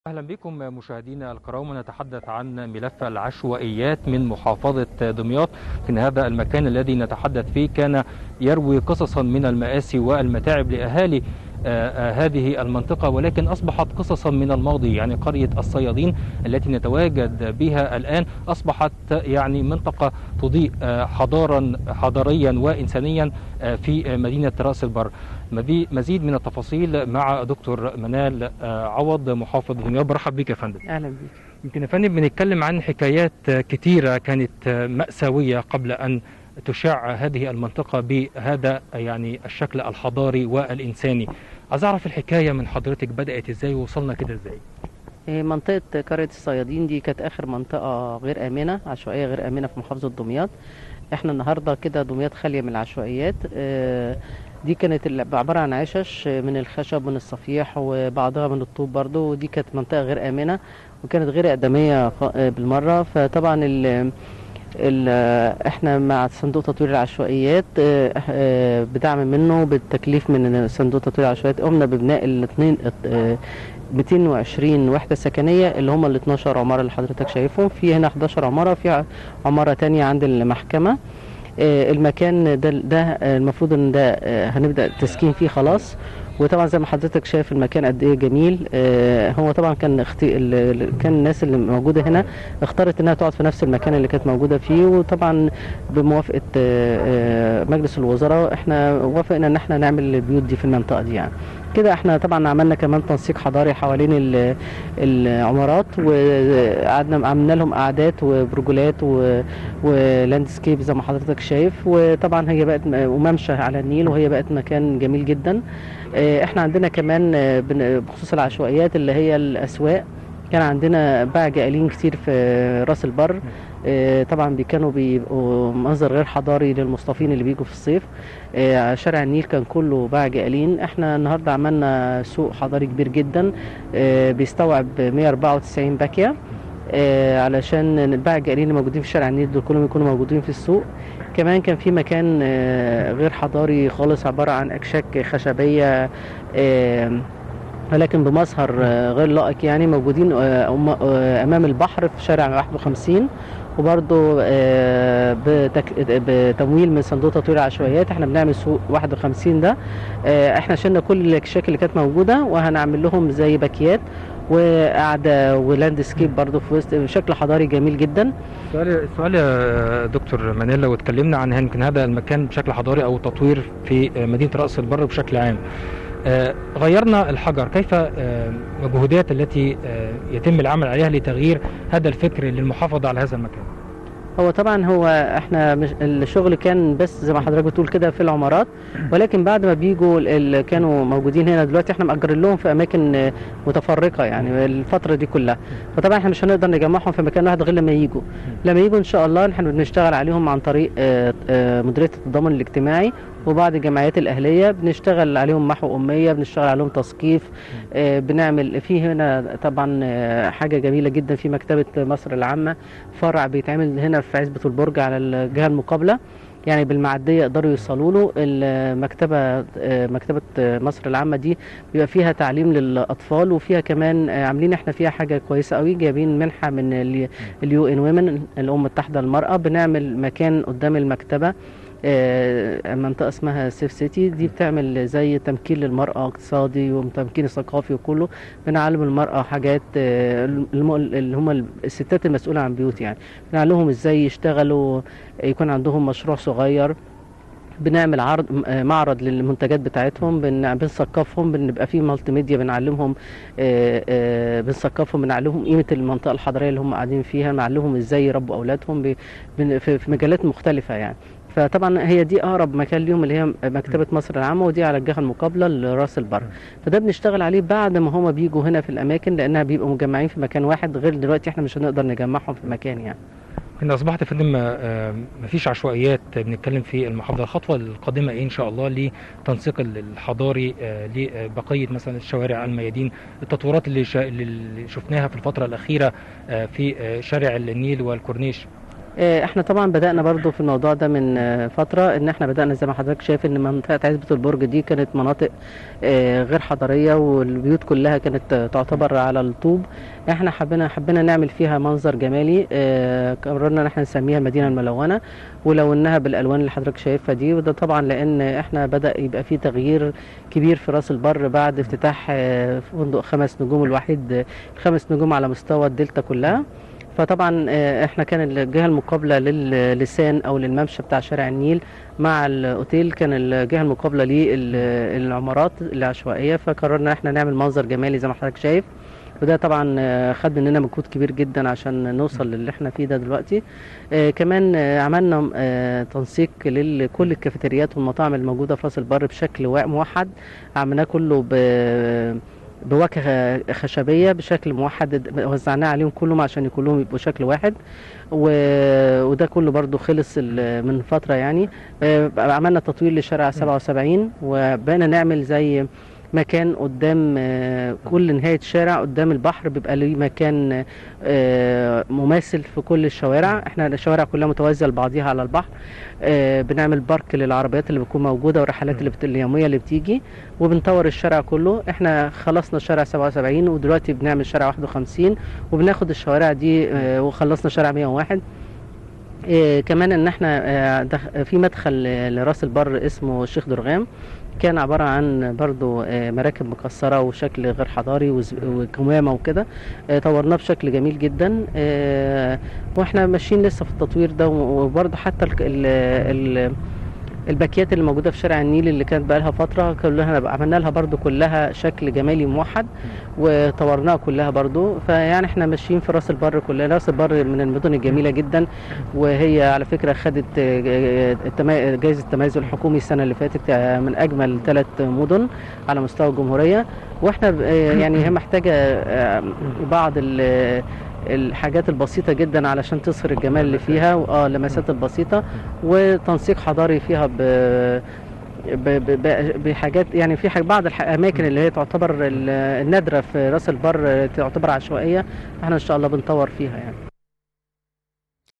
أهلا بكم مشاهدينا الكرام ونتحدث عن ملف العشوائيات من محافظة دمياط في هذا المكان الذي نتحدث فيه كان يروي قصصا من المآسي والمتاعب لأهالي آه، آه، هذه المنطقة ولكن أصبحت قصصا من الماضي يعني قرية الصيادين التي نتواجد بها الآن أصبحت يعني منطقة تضيء آه، حضارا حضاريا وإنسانيا في مدينة رأس البر مزيد من التفاصيل مع دكتور منال عوض محافظ دمياط برحب بك يا فندم اهلا بك يمكن يا فندم بنتكلم عن حكايات كثيرة كانت مأساوية قبل أن تشع هذه المنطقة بهذا يعني الشكل الحضاري والإنساني عايز أعرف الحكاية من حضرتك بدأت إزاي ووصلنا كده إزاي إيه، منطقة قرية الصيادين دي كانت آخر منطقة غير آمنة عشوائية غير آمنة في محافظة دمياط احنا النهاردة كده دمياط خالية من العشوائيات اه، دي كانت ال- عبارة عن عشش من الخشب من الصفيح وبعضها من الطوب برضو ودي كانت منطقة غير آمنة وكانت غير آدمية خ- اه، بالمرة فطبعا ال ال احنا مع صندوق تطوير العشوائيات اه، اه، بدعم منه بالتكليف من صندوق تطوير العشوائيات قمنا ببناء الاثنين 220 وحدة سكنية اللي هم ال 12 عمارة اللي حضرتك شايفهم في هنا 11 عمارة في عمارة تانية عند المحكمة آه، المكان ده ده آه، المفروض ان ده آه، هنبدأ التسكين فيه خلاص وطبعا زي ما حضرتك شايف المكان قد ايه جميل آه، هو طبعا كان اختي... ال- ال- كان الناس اللي موجوده هنا اختارت انها تقعد في نفس المكان اللي كانت موجوده فيه وطبعا بموافقه آه، آه، مجلس الوزراء احنا وافقنا ان احنا نعمل البيوت دي في المنطقه دي يعني كده احنا طبعا عملنا كمان تنسيق حضاري حوالين ال- العمارات وقعدنا عملنا لهم قعدات وبرجولات و- ولاندسكيب زي ما حضرتك شايف وطبعا هي بقت م- وممشى على النيل وهي بقت مكان جميل جدا اه، احنا عندنا كمان اه، بن- بخصوص العشوائيات اللي هي الاسواق كان عندنا باع جائلين كتير في راس البر اه، طبعا بي- كانوا بيبقوا منظر غير حضاري للمصطفين اللي بيجوا في الصيف اه، شارع النيل كان كله باع جائلين احنا النهارده عملنا سوق حضاري كبير جدا اه، بيستوعب 194 باكيه آه، علشان الباعة الجائلين اللي موجودين في شارع النيل دول كلهم يكونوا موجودين في السوق كمان كان في مكان آه، غير حضاري خالص عبارة عن أكشاك خشبية آه، ولكن بمظهر آه، غير لائق يعني موجودين آه، أم- آه، أمام البحر في شارع 51 وبرضه آه، بتك... بتمويل من صندوق تطوير العشوائيات احنا بنعمل سوق 51 ده آه، احنا شلنا كل الاكشاك اللي كانت موجوده وهنعمل لهم زي باكيات وقعده ولاندسكيب برضه في وسط بشكل حضاري جميل جدا السؤال السؤال يا دكتور منال لو اتكلمنا عن يمكن هذا المكان بشكل حضاري او تطوير في مدينه راس البر بشكل عام آه، غيرنا الحجر كيف آه، المجهودات التي آه، يتم العمل عليها لتغيير هذا الفكر للمحافظه على هذا المكان هو طبعا هو احنا مش الشغل كان بس زي ما حضرتك بتقول كده في العمارات ولكن بعد ما بيجوا اللي كانوا موجودين هنا دلوقتي احنا مأجرين لهم في اماكن آه، متفرقه يعني الفتره دي كلها فطبعا احنا مش هنقدر نجمعهم في مكان واحد غير لما يجوا لما يجوا ان شاء الله احنا بنشتغل عليهم عن طريق آه، آه، مديريه التضامن الاجتماعي وبعض الجمعيات الاهليه بنشتغل عليهم محو اميه بنشتغل عليهم تثقيف آه، بنعمل في هنا طبعا آه، حاجه جميله جدا في مكتبه مصر العامه فرع بيتعمل هنا في عزبه البرج على الجهه المقابله يعني بالمعديه يقدروا يوصلوا له المكتبه آه، مكتبه آه، مصر العامه دي بيبقى فيها تعليم للاطفال وفيها كمان آه، عاملين احنا فيها حاجه كويسه قوي جايبين منحه من اليو ان ويمن الامم المتحده للمراه بنعمل مكان قدام المكتبه آه، منطقه اسمها سيف سيتي دي بتعمل زي تمكين للمراه اقتصادي وتمكين ثقافي وكله بنعلم المراه حاجات آه، الم- اللي هم الستات المسؤوله عن بيوت يعني بنعلمهم ازاي يشتغلوا يكون عندهم مشروع صغير بنعمل عرض آه، معرض للمنتجات بتاعتهم بن- بنثقفهم بنبقى فيه مالتي ميديا بنعلمهم آه، آه، بنثقفهم بنعلمهم قيمه المنطقه الحضريه اللي هم قاعدين فيها بنعلمهم ازاي يربوا اولادهم ب- بن- في في مجالات مختلفه يعني فطبعا هي دي اقرب مكان ليهم اللي هي مكتبه مصر العامه ودي على الجهه المقابله لراس البر فده بنشتغل عليه بعد ما هما بيجوا هنا في الاماكن لانها بيبقوا مجمعين في مكان واحد غير دلوقتي احنا مش هنقدر نجمعهم في مكان يعني ان اصبحت يا فندم آه، مفيش عشوائيات بنتكلم في المحافظه الخطوه القادمه ايه ان شاء الله لتنسيق الحضاري آه، لبقيه مثلا الشوارع الميادين التطورات اللي شا- اللي شفناها في الفتره الاخيره آه، في آه، شارع النيل والكورنيش آه، احنا طبعا بدأنا برضو في الموضوع ده من آه، فترة ان احنا بدأنا زي ما حضرتك شايف ان منطقة عزبة البرج دي كانت مناطق آه، غير حضرية والبيوت كلها كانت آه، تعتبر على الطوب احنا حبينا حبينا نعمل فيها منظر جمالي آه، قررنا ان احنا نسميها المدينة الملونة ولوناها بالالوان اللي حضرتك شايفها دي وده طبعا لان احنا بدأ يبقى في تغيير كبير في راس البر بعد افتتاح آه، فندق خمس نجوم الوحيد آه، خمس نجوم على مستوى الدلتا كلها فطبعا آه، احنا كان الجهه المقابله للسان او للممشى بتاع شارع النيل مع الاوتيل كان الجهه المقابله للعمارات العشوائيه فقررنا احنا نعمل منظر جمالي زي ما حضرتك شايف وده طبعا آه، خد مننا مجهود كبير جدا عشان نوصل للي احنا فيه ده دلوقتي آه، كمان آه، عملنا آه، تنسيق لكل الكافيتريات والمطاعم الموجوده في راس البر بشكل وا- موحد عملناه كله ب بواكه خشبيه بشكل موحد وزعناه عليهم كلهم عشان كلهم يبقوا شكل واحد و... وده كله برضو خلص ال- من فتره يعني آه، عملنا تطوير لشارع 77 وبقينا نعمل زي مكان قدام آه، كل نهاية شارع قدام البحر بيبقى ليه مكان آه، مماثل في كل الشوارع احنا الشوارع كلها متوازية لبعضيها على البحر آه، بنعمل بارك للعربيات اللي بتكون موجودة والرحلات اللي بت... اليومية اللي بتيجي وبنطور الشارع كله احنا خلصنا شارع 77 ودلوقتي بنعمل شارع 51 وبناخد الشوارع دي آه، وخلصنا شارع 101 إيه كمان ان احنا آه، دخ- في مدخل آه، لراس البر اسمه الشيخ درغام كان عبارة عن برضو آه، مراكب مكسرة وشكل غير حضاري وز- وكمامة وكده آه، طورناه بشكل جميل جدا آه، واحنا ماشيين لسه في التطوير ده وبرضو حتى ال- ال- ال- الباكيات اللي موجودة في شارع النيل اللي كانت بقالها فترة كلها عملنا لها برضو كلها شكل جمالي موحد وطورناها كلها برضو فيعني احنا ماشيين في راس البر كلها راس البر من المدن الجميلة جدا وهي على فكرة خدت آه، التما- جائزة التميز الحكومي السنة اللي فاتت آه، من أجمل ثلاث مدن على مستوى الجمهورية واحنا ب- آه، يعني هي محتاجة آه، بعض ال- الحاجات البسيطة جدا علشان تظهر الجمال اللي فيها واه اللمسات البسيطة وتنسيق حضاري فيها ب ب- ب- ب- بحاجات يعني في حاجة بعض الاماكن اللي هي تعتبر ال- النادره في راس البر تعتبر عشوائيه احنا ان شاء الله بنطور فيها يعني